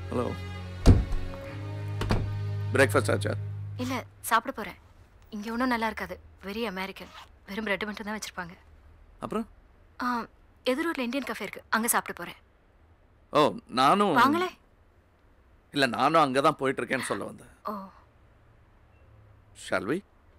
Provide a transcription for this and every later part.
hello breakfast ஆச்சா இல்ல சாப்பிட போறேன் இங்க ஒன்றும் நல்லா இருக்காது வெரி அமெரிக்கன் வெறும் பிரெட் மட்டும் தான் வச்சிருப்பாங்க அப்புறம் ஆ, எதிரூர்ல இந்தியன் கஃபே இருக்கு அங்க சாப்பிட போறேன் ஓ நானும் வாங்களே இல்லை நானும் அங்கே தான் போயிட்டு இருக்கேன்னு சொல்ல வந்தேன் ஓ ஷால்வி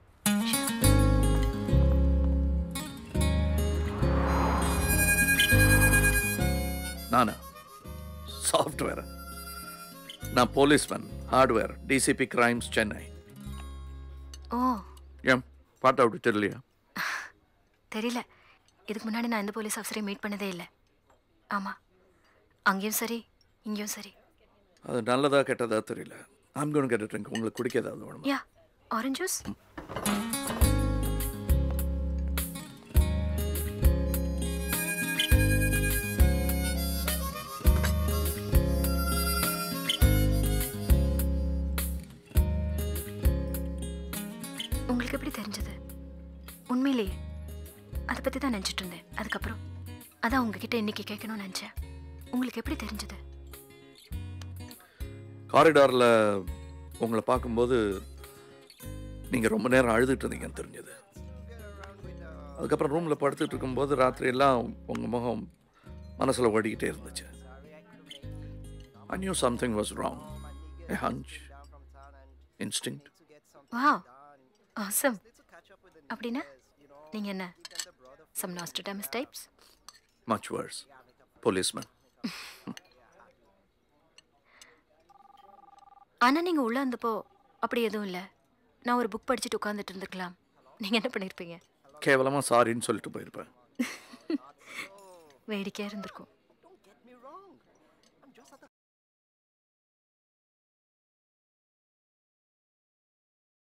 நானா சாஃப்ட்வேர் நான் policeman hardware DCP crimes Chennai ஓ ஏன் பாட்டா விட்டு தெரியலையா தெரியல இதுக்கு முன்னாடி நான் எந்த போலீஸ் ஆஃபீஸரையும் மீட் பண்ணதே இல்லை ஆமா அங்கேயும் சரி இங்கேயும் சரி அது நல்லதா கெட்டதா தெரியல ஐம் கோன் கெட் ட்ரிங்க் உங்களுக்கு குடிக்க ஏதாவது வேணுமா யா ஆரஞ்ச் ஜூஸ் உங்களுக்கு எப்படி தெரிஞ்சது உண்மையிலேயே அதை பற்றி தான் நினச்சிட்டு இருந்தேன் அதுக்கப்புறம் அதான் உங்ககிட்ட இன்னைக்கு கேட்கணும்னு நினச்சேன் உங்களுக்கு எப்படி தெரிஞ்சது காரிடாரில் உங்களை பார்க்கும்போது நீங்கள் ரொம்ப நேரம் அழுதுட்டு இருந்தீங்கன்னு தெரிஞ்சது அதுக்கப்புறம் ரூமில் படுத்துட்டு இருக்கும்போது ராத்திரி எல்லாம் உங்கள் முகம் மனசில் ஓடிக்கிட்டே இருந்துச்சு I knew something was wrong a hunch instinct wow awesome அப்படின்னா நீங்கள் என்ன some Nostradamus types much worse policeman ஆனால் நீங்கள் உள்ளே வந்தப்போ அப்படி எதுவும் இல்லை நான் ஒரு புக் படிச்சுட்டு உட்காந்துட்டு இருந்துக்கலாம் நீங்கள் என்ன பண்ணியிருப்பீங்க கேவலமாக சாரின்னு சொல்லிட்டு போயிருப்பேன் வேடிக்கையாக இருந்திருக்கும்